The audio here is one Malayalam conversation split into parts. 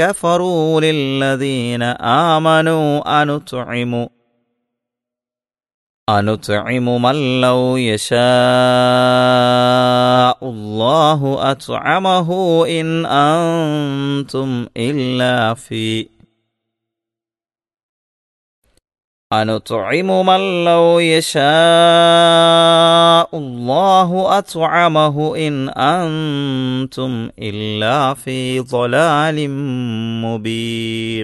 كفروا للذين آمنوا أنطعم أنطعم من لو يشاء الله أطعمه إن أنتم إلا في أنطعم من لو يشاء الله أطعمه إن أنتم إلا في ضلال مبين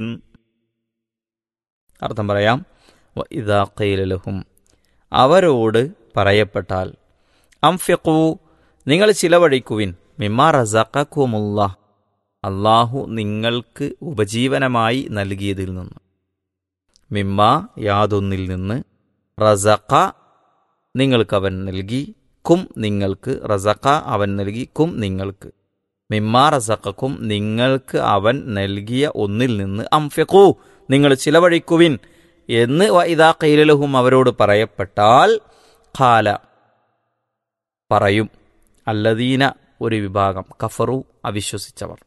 അർത്ഥം പറയാം ഇതാ കൈലലഹും അവരോട് പറയപ്പെട്ടാൽ അംഫിഖു നിങ്ങൾ ചിലവഴിക്കുവിൻ മിമ്മാ റസഖക്കുമുള്ള അള്ളാഹു നിങ്ങൾക്ക് ഉപജീവനമായി നൽകിയതിൽ നിന്ന് മിമ്മ യാതൊന്നിൽ നിന്ന് റസഖ നിങ്ങൾക്ക് അവൻ നൽകി കും നിങ്ങൾക്ക് റസഖ അവൻ നൽകി കും നിങ്ങൾക്ക് മിമ്മ റസഖക്കും നിങ്ങൾക്ക് അവൻ നൽകിയ ഒന്നിൽ നിന്ന് അംഫിഖു നിങ്ങൾ ചിലവഴിക്കുവിൻ എന്ന് ഇതാ കൈലലഹും അവരോട് പറയപ്പെട്ടാൽ ഖാല പറയും അല്ലദീന ഒരു വിഭാഗം കഫറു അവിശ്വസിച്ചവർ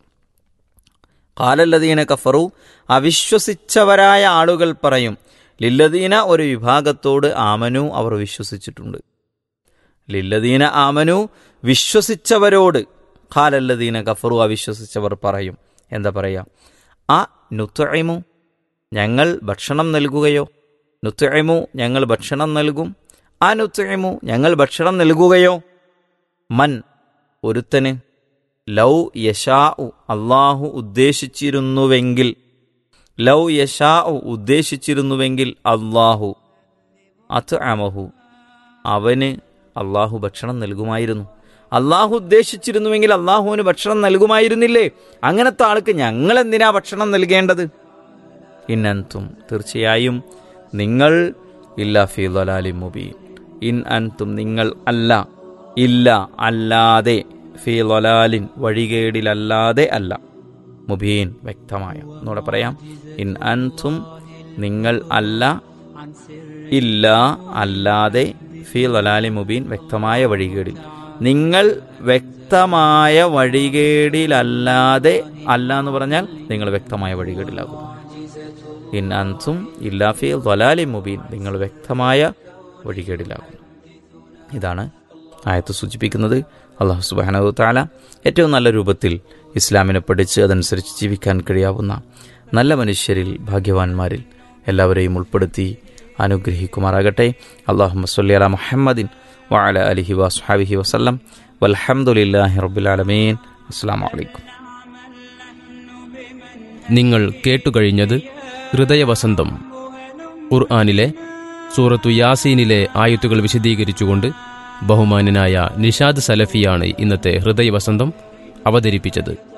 കാലല്ലദീന കഫറു അവിശ്വസിച്ചവരായ ആളുകൾ പറയും ലില്ലദീന ഒരു വിഭാഗത്തോട് ആമനു അവർ വിശ്വസിച്ചിട്ടുണ്ട് ലില്ലദീന ആമനു വിശ്വസിച്ചവരോട് ഖാലല്ലദീന കഫറു അവിശ്വസിച്ചവർ പറയും എന്താ പറയാ ആ നുത്തഴിമു ഞങ്ങൾ ഭക്ഷണം നൽകുകയോ നുത്തഴിമു ഞങ്ങൾ ഭക്ഷണം നൽകും ആ നുത്തഴിമു ഞങ്ങൾ ഭക്ഷണം നൽകുകയോ മൻ ഒരുത്തന് ലൗ യശാ അള്ളാഹു ഉദ്ദേശിച്ചിരുന്നുവെങ്കിൽ ലൗ യശാ ഉദ്ദേശിച്ചിരുന്നുവെങ്കിൽ അള്ളാഹു അത് അമഹു അവന് അള്ളാഹു ഭക്ഷണം നൽകുമായിരുന്നു അള്ളാഹു ഉദ്ദേശിച്ചിരുന്നുവെങ്കിൽ അള്ളാഹുവിന് ഭക്ഷണം നൽകുമായിരുന്നില്ലേ അങ്ങനത്തെ ആൾക്ക് ഞങ്ങൾ എന്തിനാ ഭക്ഷണം നൽകേണ്ടത് ഇന്നൻതും തീർച്ചയായും നിങ്ങൾ ഇല്ല ഫി ലലാലി മുബീൻ ഇൻ അൻതും നിങ്ങൾ അല്ല ഇല്ല അല്ലാതെ ഫി ലൊലാലിൻ വഴികേടിലല്ലാതെ അല്ല മുബീൻ വ്യക്തമായ എന്നൂടെ പറയാം ഇൻ അൻതും നിങ്ങൾ അല്ല ഇല്ല അല്ലാതെ ഫി ലൊലാലി മുബീൻ വ്യക്തമായ വഴികേടിൽ നിങ്ങൾ വ്യക്തമായ വഴികേടിലല്ലാതെ അല്ല എന്ന് പറഞ്ഞാൽ നിങ്ങൾ വ്യക്തമായ വഴികേടിലാകുന്നു ഇൻ അൻതും ഇല്ലാ ഫി ലൊലാലി മുബീൻ നിങ്ങൾ വ്യക്തമായ വഴികേടിലാകുന്നു ഇതാണ് ആയത്ത് സൂചിപ്പിക്കുന്നത് അള്ളാഹു സുബാനു താല ഏറ്റവും നല്ല രൂപത്തിൽ ഇസ്ലാമിനെ പഠിച്ച് അതനുസരിച്ച് ജീവിക്കാൻ കഴിയാവുന്ന നല്ല മനുഷ്യരിൽ ഭാഗ്യവാന്മാരിൽ എല്ലാവരെയും ഉൾപ്പെടുത്തി അനുഗ്രഹിക്കുമാറാകട്ടെ അള്ളാഹു മസ്ലി അല മുഹമ്മദിൻ വാല അലിഹി വസ്ഹാബിഹി വസ്ലം വലഹമുല്ലാഹി റബുലാലമീൻ അസ്സാം വലൈക്കും നിങ്ങൾ കേട്ടുകഴിഞ്ഞത് ഹൃദയവസന്തം ഖുർആാനിലെ സൂറത്തു യാസീനിലെ ആയത്തുകൾ വിശദീകരിച്ചുകൊണ്ട് ബഹുമാന്യനായ നിഷാദ് സലഫിയാണ് ഇന്നത്തെ ഹൃദയവസന്തം അവതരിപ്പിച്ചത്